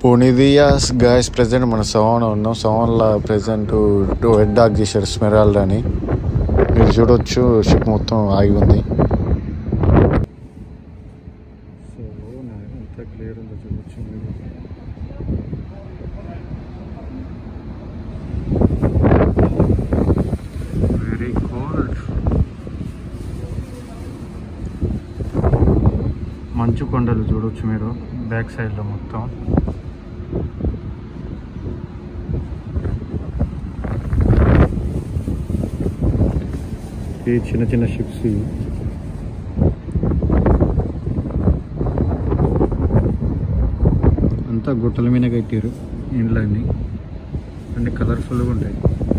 పోనీదియాస్ guys present మన సవాన్ ఉన్నాం సవాన్లో present head dock చేశారు స్మెరాల్డ్ అని మీరు చూడొచ్చు షిప్ మొత్తం ఆగి ఉంది సో ఎంత క్లియర్ ఉందో చూడొచ్చు మీరు వెరీ కోల్డ్ మంచు కొండలు చూడొచ్చు మీరు బ్యాక్ సైడ్లో మొత్తం ఈ చిన్న చిన్న షిప్స్ ఇవి అంతా గుట్టల మీద కట్టారు ఇండ్లన్నీ అన్ని కలర్ఫుల్గా ఉంటాయి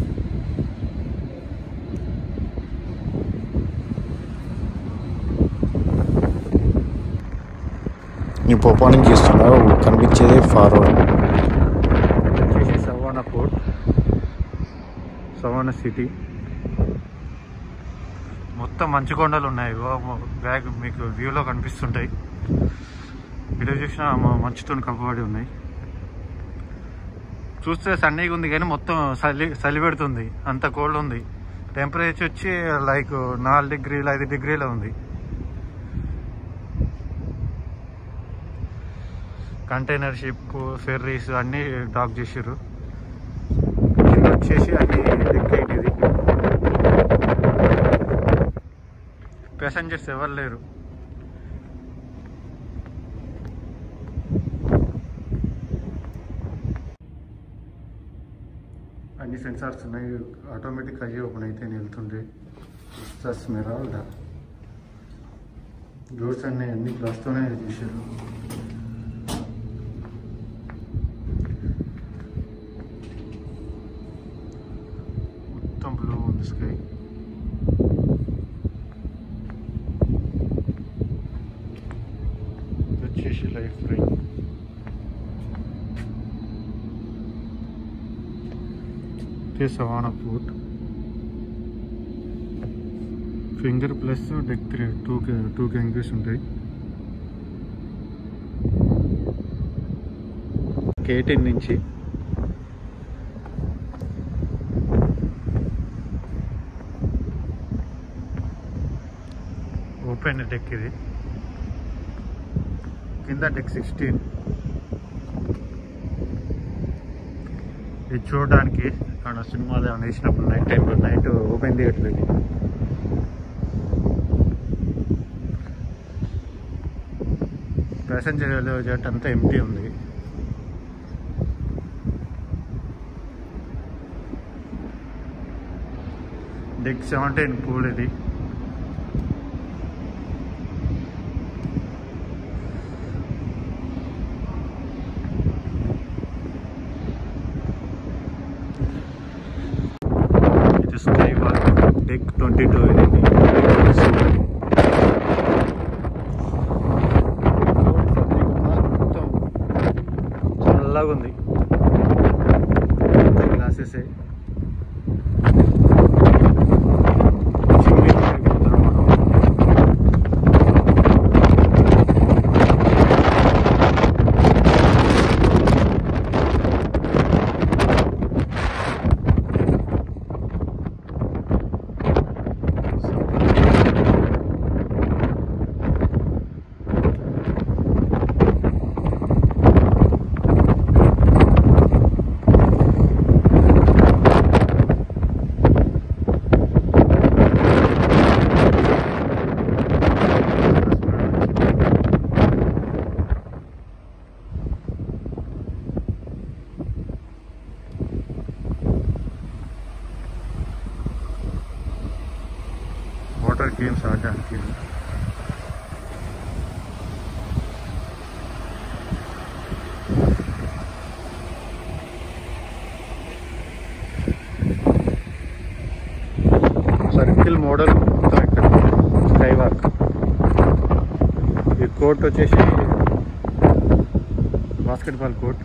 ఈ పొపానికి గీస్తున్నారు కనిపించేది ఫార్వర్డ్ వచ్చేసి సవానా పోర్ట్ సవానా సిటీ మొత్తం మంచు కొండలు ఉన్నాయి ఇగో బ్యాగ్ మీకు వ్యూలో కనిపిస్తుంటాయి ఇటు చూసిన మంచుతో కప్పబడి ఉన్నాయి చూస్తే సన్నీగా ఉంది కానీ మొత్తం చలి చలి పెడుతుంది అంత కోల్డ్ ఉంది టెంపరేచర్ వచ్చి లైక్ నాలుగు డిగ్రీలు ఐదు డిగ్రీలో ఉంది కంటైనర్ షిప్ ఫెర్రీస్ అన్నీ డాక్ చేసారు కింద వచ్చేసి అన్ని డెక్ ఇది ప్యాసెంజర్స్ ఎవరు లేరు అన్ని సెన్సార్స్ ఉన్నాయి ఆటోమేటిక్ అయ్యి ఓపెన్ అయితే వెళ్తుండే స్మెరాల్డా డోర్స్ అన్ని అన్ని గ్లాస్తోనే చేశారు మొత్తం బ్లూ ఉంది స్కై ఇది వచ్చేసి లైఫ్ రింగ్ ఇది సవానా port finger plus deck three two two గ్యాంగ్రీస్ ఉంటాయి ఎయిటీన్ నుంచి ఓపెన్ డెక్ ఇది కింద డెక్ సిక్స్టీన్ ఇది చూడడానికి అక్కడ సినిమాలు ఏమైనా వేసినప్పుడు నైట్ టైంలో నైట్ ఓపెన్ థియేటర్ ఇది ప్యాసింజర్ జట్ అంతా ఎంటీ ఉంది డెక్ సెవెంటీన్ పూల్ ఇది ఇది sky walk deck twenty two ఇది మొత్తం చల్లగా ఉంది గ్లాసెస్ వాటర్ గేమ్స్ ఆడడానికి ఇది. సర్కిల్ మోడల్ మొత్తం ఇక్కడ స్కై వాక్ ఈ కోర్ట్ వచ్చేసి బాస్కెట్బాల్ కోర్ట్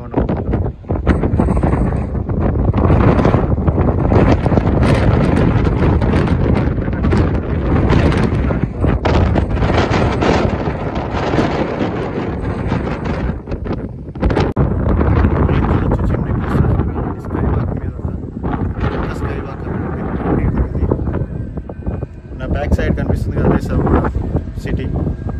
సో కైవాక ఇది నా బ్యాక్ సైడ్ కనిపిస్తుంది కదా రిసర్వ్ సిటీ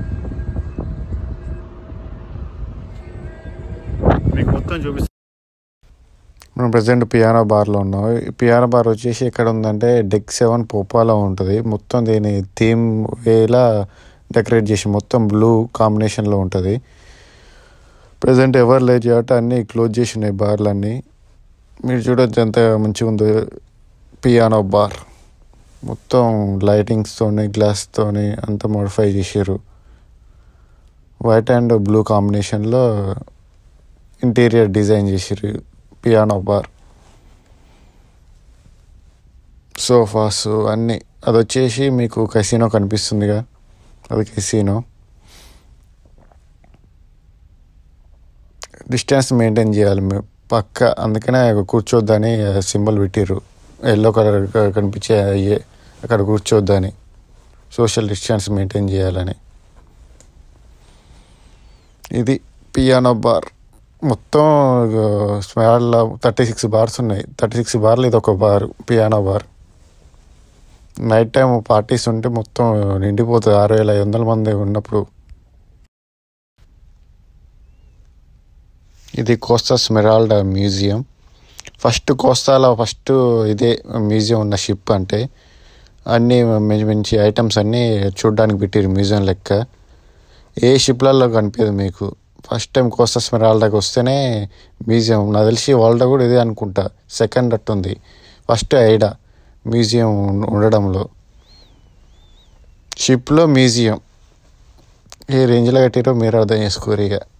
మీకు మొత్తం చూపిస్తాను మనం ప్రజెంట్ పియానో బార్లో ఉన్నాం ఈ పియానో బార్ వచ్చేసి ఎక్కడ ఉందంటే డెక్ సెవెన్ పోపాలో ఉంటుంది మొత్తం దీని థీమ్ వేలా డెకరేట్ చేసి మొత్తం బ్లూ కాంబినేషన్లో ఉంటుంది ప్రజెంట్ ఎవరు లేదు కాబట్టి అన్నీ క్లోజ్ చేసి ఉన్నాయి బార్లు అన్నీ మీరు చూడొచ్చు ఎంత మంచిగా ఉందో పియానో బార్ మొత్తం లైటింగ్స్తోని గ్లాస్తోని అంత మోడిఫై చేసారు వైట్ అండ్ బ్లూ కాంబినేషన్లో ఇంటీరియర్ డిజైన్ చేసారు పియానో బార్ సోఫాస్ అన్నీ అది వచ్చేసి మీకు కసినో కనిపిస్తుందిగా అది కసినో డిస్టెన్స్ మెయింటైన్ చేయాలి మేము పక్క అందుకనే కూర్చోద్దని సింబల్ పెట్టిర్రు ఎల్లో కలర్ కనిపించే అయ్యే అక్కడ కూర్చోద్దని సోషల్ డిస్టెన్స్ మెయింటైన్ చేయాలని ఇది పియానో బార్ మొత్తం స్మాల్ థర్టీ సిక్స్ బార్స్ ఉన్నాయి థర్టీ సిక్స్ బార్లు ఇది ఒక bar piano bar night time parties ఉంటే మొత్తం నిండిపోతుంది ఆరు వేల ఐదు వందల మంది ఉన్నప్పుడు ఇది కోస్తా స్మెరాల్డా మ్యూజియం ఫస్ట్ కోస్తాలో ఫస్ట్ ఇదే మ్యూజియం ఉన్న షిప్ అంటే అన్నీ మంచి మంచి ఐటమ్స్ అన్నీ చూడడానికి పెట్టారు మ్యూజియం లెక్క ఏ షిప్లలో కనిపించదు మీకు ఫస్ట్ టైం కోస్తా స్మెరాల్డాకి వస్తేనే మ్యూజియం నాకు తెలిసి వరల్డ్ కూడా ఇదే అనుకుంటా సెకండ్ అట్టుంది ఫస్ట్ ఐడా మ్యూజియం ఉండడంలో షిప్లో మ్యూజియం ఏ రేంజ్లో కట్టారో మీరు అర్థం చేసుకోరు ఇక